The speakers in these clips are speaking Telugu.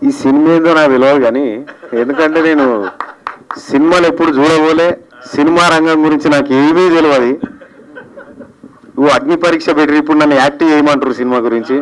ఈ సినిమా ఏందో నాకు తెలియదు కానీ ఎందుకంటే నేను సినిమాలు ఎప్పుడు చూడబోలే సినిమా రంగం గురించి నాకు ఏమీ తెలియదు నువ్వు అగ్ని పరీక్ష పెట్టి ఇప్పుడు నన్ను యాక్టివ్ చేయమంటారు సినిమా గురించి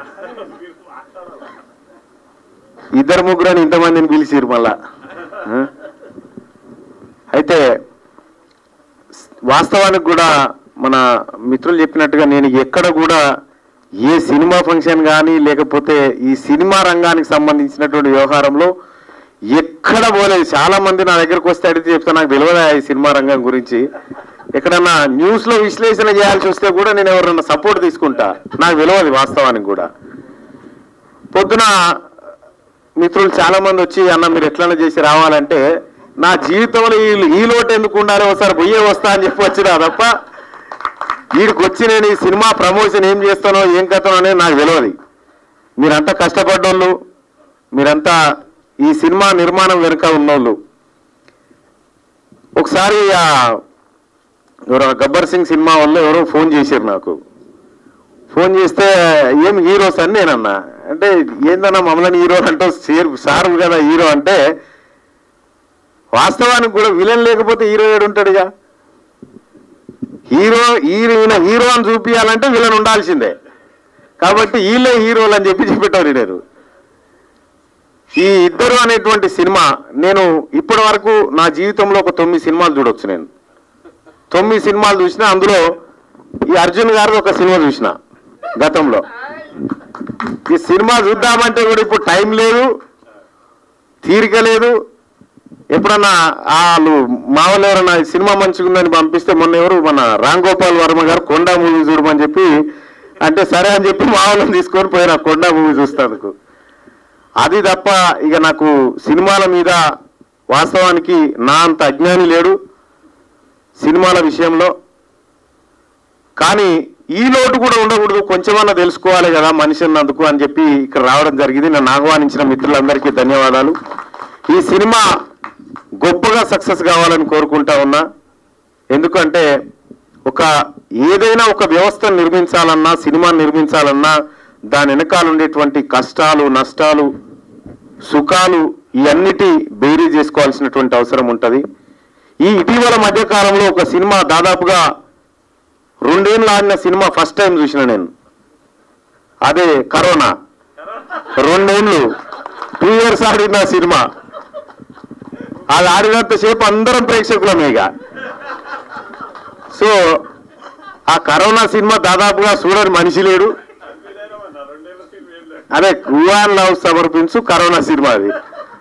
ఇద్దరు ముగ్గురు అని ఇంతమందిని పిలిచిరు మళ్ళా ఆ? అయితే వాస్తవానికి కూడా మన మిత్రులు చెప్పినట్టుగా నేను ఎక్కడ కూడా ఏ సినిమా ఫంక్షన్ కానీ లేకపోతే ఈ సినిమా రంగానికి సంబంధించినటువంటి వ్యవహారంలో ఎక్కడ పోలేదు చాలా మంది నా దగ్గరకు వస్తే అడిగితే చెప్తా నాకు తెలియదా ఈ సినిమా రంగం గురించి ఎక్కడన్నా న్యూస్ లో విశ్లేషణ చేయాల్సి వస్తే కూడా నేను ఎవరన్నా సపోర్ట్ తీసుకుంటా నాకు తెలియదు వాస్తవానికి కూడా పొద్దున మిత్రులు చాలా మంది వచ్చి అన్న మీరు ఎట్లన్నా చేసి రావాలంటే నా జీవితంలో ఈ ఈ లోటు ఎందుకు ఉండాలి ఒకసారి బొయ్యే వస్తా అని చెప్పి వచ్చినా తప్ప వీడికి వచ్చి నేను ఈ సినిమా ప్రమోషన్ ఏం చేస్తానో ఏం కథనో అనేది నాకు తెలియదు మీరంతా కష్టపడ్డోళ్ళు మీరంతా ఈ సినిమా నిర్మాణం వెనుక ఉన్నోళ్ళు ఒకసారి ఆ ఎవరో గబ్బర్ సింగ్ సినిమా వాళ్ళు ఎవరో ఫోన్ చేశారు నాకు ఫోన్ చేస్తే ఏం హీరోస్ అని నేనన్నా అంటే ఏందన్నా మమ్మల్ని హీరో అంటే సేర్ సార్ కదా హీరో అంటే వాస్తవానికి కూడా విలన్ లేకపోతే హీరో ఏడు ఉంటాడుగా హీరో ఈయన హీరో అని చూపించాలంటే విలన్ ఉండాల్సిందే కాబట్టి వీళ్ళే హీరోలు అని చెప్పి చెప్పేటవారు నేను ఈ ఇద్దరు అనేటువంటి సినిమా నేను ఇప్పటి వరకు నా జీవితంలో ఒక తొమ్మిది సినిమాలు చూడొచ్చు నేను తొమ్మిది సినిమాలు చూసిన అందులో ఈ అర్జున్ గారిది ఒక సినిమా చూసిన గతంలో ఈ సినిమా చూద్దామంటే కూడా ఇప్పుడు టైం లేదు తీరిక లేదు ఎప్పుడన్నా వాళ్ళు మా వాళ్ళు ఎవరన్నా ఈ సినిమా మంచిగా ఉందని పంపిస్తే మొన్న ఎవరు మన రామ్ గోపాల్ వర్మ గారు కొండా మూవీ చూడమని చెప్పి అంటే సరే అని చెప్పి మా వాళ్ళని తీసుకొని పోయినా కొండా మూవీ చూస్తానుకు అది తప్ప ఇక నాకు సినిమాల మీద వాస్తవానికి నా అంత అజ్ఞాని లేడు సినిమాల విషయంలో కానీ ఈ లోటు కూడా ఉండకూడదు కొంచెమన్నా తెలుసుకోవాలి కదా మనిషి అన్నందుకు అని చెప్పి ఇక్కడ రావడం జరిగింది నన్ను ఆహ్వానించిన మిత్రులందరికీ ధన్యవాదాలు ఈ సినిమా గొప్పగా సక్సెస్ కావాలని కోరుకుంటా ఉన్నా ఎందుకంటే ఒక ఏదైనా ఒక వ్యవస్థను నిర్మించాలన్నా సినిమా నిర్మించాలన్నా దాని వెనకాల ఉండేటువంటి కష్టాలు నష్టాలు సుఖాలు ఇవన్నిటి బేరీ చేసుకోవాల్సినటువంటి అవసరం ఉంటుంది ఈ ఇటీవల మధ్య కాలంలో ఒక సినిమా దాదాపుగా రెండేళ్ళు ఆడిన సినిమా ఫస్ట్ టైం చూసిన నేను అదే కరోనా రెండేళ్ళు టూ ఇయర్స్ ఆడిన సినిమా అది ఆడినంత సేపు అందరం ప్రేక్షకులమే ఇక సో ఆ కరోనా సినిమా దాదాపుగా చూడని మనిషి లేడు అదే కువాన్ లవ్ సమర్పించు కరోనా సినిమా అది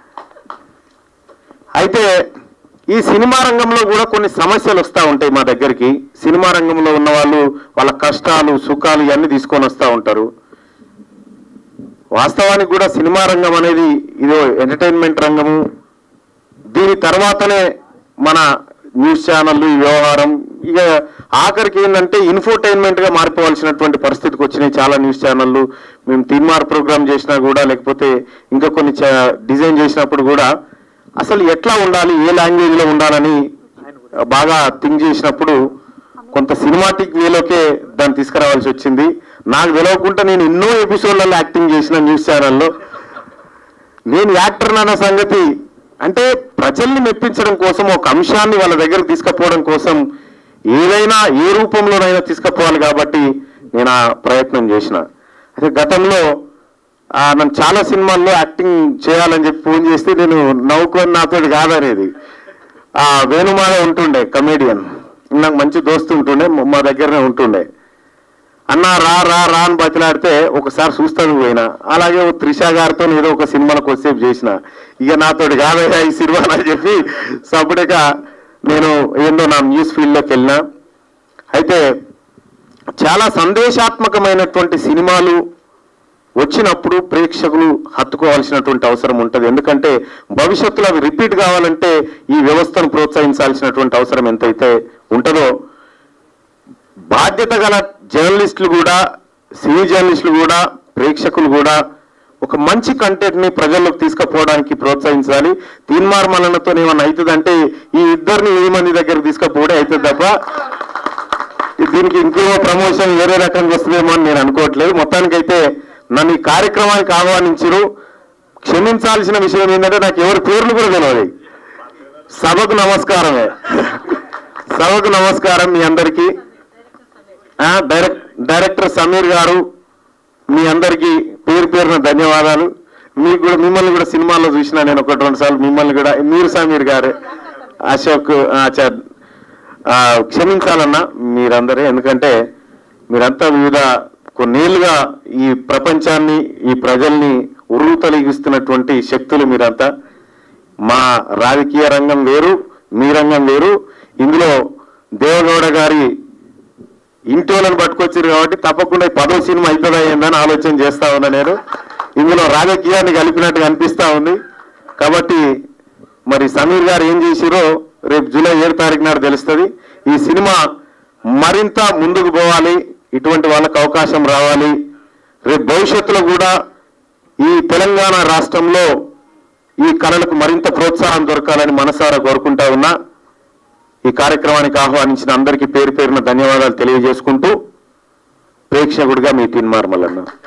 అయితే ఈ సినిమా రంగంలో కూడా కొన్ని సమస్యలు వస్తూ ఉంటాయి మా దగ్గరికి సినిమా రంగంలో ఉన్న వాళ్ళు వాళ్ళ కష్టాలు సుఖాలు ఇవన్నీ తీసుకొని వస్తూ ఉంటారు వాస్తవానికి కూడా సినిమా రంగం అనేది ఇదో ఎంటర్టైన్మెంట్ రంగము దీని తర్వాతనే మన న్యూస్ ఛానళ్ళు ఈ వ్యవహారం ఇక ఆఖరికి ఏంటంటే ఇన్ఫోటైన్మెంట్ గా మారిపోవాల్సినటువంటి పరిస్థితికి వచ్చినాయి చాలా న్యూస్ ఛానళ్ళు మేము తీన్మార్ ప్రోగ్రామ్ చేసినా కూడా లేకపోతే ఇంకా కొన్ని చ- డిజైన్ చేసినప్పుడు కూడా అసలు ఎట్లా ఉండాలి ఏ లాంగ్వేజ్ లో ఉండాలని బాగా థింక్ చేసినప్పుడు కొంత సినిమాటిక్ వేలోకే దాన్ని తీసుకురావాల్సి వచ్చింది నాకు తెలియకుండా నేను ఎన్నో ఎపిసోడ్లలో యాక్టింగ్ చేసిన న్యూస్ ఛానల్లో నేను యాక్టర్ అన్న సంగతి అంటే ప్రజల్ని మెప్పించడం కోసం ఒక అంశాన్ని వాళ్ళ దగ్గరకు తీసుకుపోవడం కోసం ఏదైనా ఏ రూపంలోనైనా తీసుకుపోవాలి కాబట్టి నేను ఆ ప్రయత్నం చేసిన అయితే గతంలో ఆ, నన్ను చాలా సినిమాల్లో యాక్టింగ్ చేయాలని చెప్పి ఫోన్ చేస్తే నేను నవ్వుకొని నాతో కాదనేది ఆ వేణుమాల ఉంటుండే కమేడియన్ నాకు మంచి దోస్తు ఉంటుండే మా దగ్గరనే ఉంటుండే అన్న రా రా రా అని బతిలాడితే ఒకసారి చూస్తాను పోయినా అలాగే ఓ త్రిష గారితో ఏదో ఒక సినిమాలో కొద్దిసేపు చేసిన ఇక నాతోటి కాదయ్యా ఈ సినిమా అని చెప్పి సపరేట్గా నేను ఏందో నా న్యూస్ ఫీల్డ్లోకి వెళ్ళినా అయితే చాలా సందేశాత్మకమైనటువంటి సినిమాలు వచ్చినప్పుడు ప్రేక్షకులు హత్తుకోవాల్సినటువంటి అవసరం ఉంటుంది ఎందుకంటే భవిష్యత్తులో అవి రిపీట్ కావాలంటే ఈ వ్యవస్థను ప్రోత్సహించాల్సినటువంటి అవసరం ఎంతైతే ఉంటుందో బాధ్యత గల జర్నలిస్టులు కూడా సినీ జర్నలిస్టులు కూడా ప్రేక్షకులు కూడా ఒక మంచి కంటెంట్ ని ప్రజల్లోకి తీసుకుపోవడానికి ప్రోత్సహించాలి తీన్మార్ మలనతో ఏమన్నా అవుతుందంటే ఈ ఇద్దరిని వెయ్యి మంది దగ్గర తీసుకుపోవడే అవుతుంది తప్ప దీనికి ఇంకేమో ప్రమోషన్ వేరే రకంగా వస్తుందేమో అని నేను అనుకోవట్లేదు మొత్తానికైతే నన్ను ఈ కార్యక్రమానికి ఆహ్వానించరు క్షేత్ర క్షమించాల్సిన విషయం ఏంటంటే నాకు ఎవరి పేర్లు కూడా తెలియదు సభకు నమస్కారమే సభకు నమస్కారం మీ అందరికీ ఆ, డైరెక్ట్ డైరెక్టర్ సమీర్ గారు మీ అందరికీ పేరు పేరున ధన్యవాదాలు మీకు కూడా మిమ్మల్ని కూడా సినిమాల్లో చూసిన నేను ఒకటి రెండు సార్లు మిమ్మల్ని కూడా మీరు సమీర్ గారు అశోక్ ఆ, చ- ఆ, క్షమించాలన్నా మీరందరే ఎందుకంటే మీరంతా వివిధ కొన్నేళ్లుగా ఈ ప్రపంచాన్ని ఈ ప్రజల్ని ఉరువు తొలగిస్తున్నటువంటి శక్తులు మీరంతా మా రాజకీయ రంగం వేరు మీ రంగం వేరు ఇందులో దేవగౌడ గారి ఇంటి వాళ్ళని పట్టుకొచ్చారు కాబట్టి తప్పకుండా ఈ పదో సినిమా అవుతుందా ఏందని ఆలోచన చేస్తా ఉన్నా నేను ఇందులో రాజకీయాన్ని కలిపినట్టుగా అనిపిస్తా ఉంది కాబట్టి మరి సమీర్ గారు ఏం చేసిరో రేపు జూలై ఏడు తారీఖు నాడు తెలుస్తుంది ఈ సినిమా మరింత ముందుకు పోవాలి ఇటువంటి వాళ్ళకు అవకాశం రావాలి రేపు భవిష్యత్తులో కూడా ఈ తెలంగాణ రాష్ట్రంలో ఈ కళలకు మరింత ప్రోత్సాహం దొరకాలని మనసారా కోరుకుంటా ఉన్నా ఈ కార్యక్రమానికి ఆహ్వానించిన అందరికీ పేరు పేరున ధన్యవాదాలు తెలియజేసుకుంటూ ప్రేక్షకుడిగా మీ తిన్మార్ మల్లన్న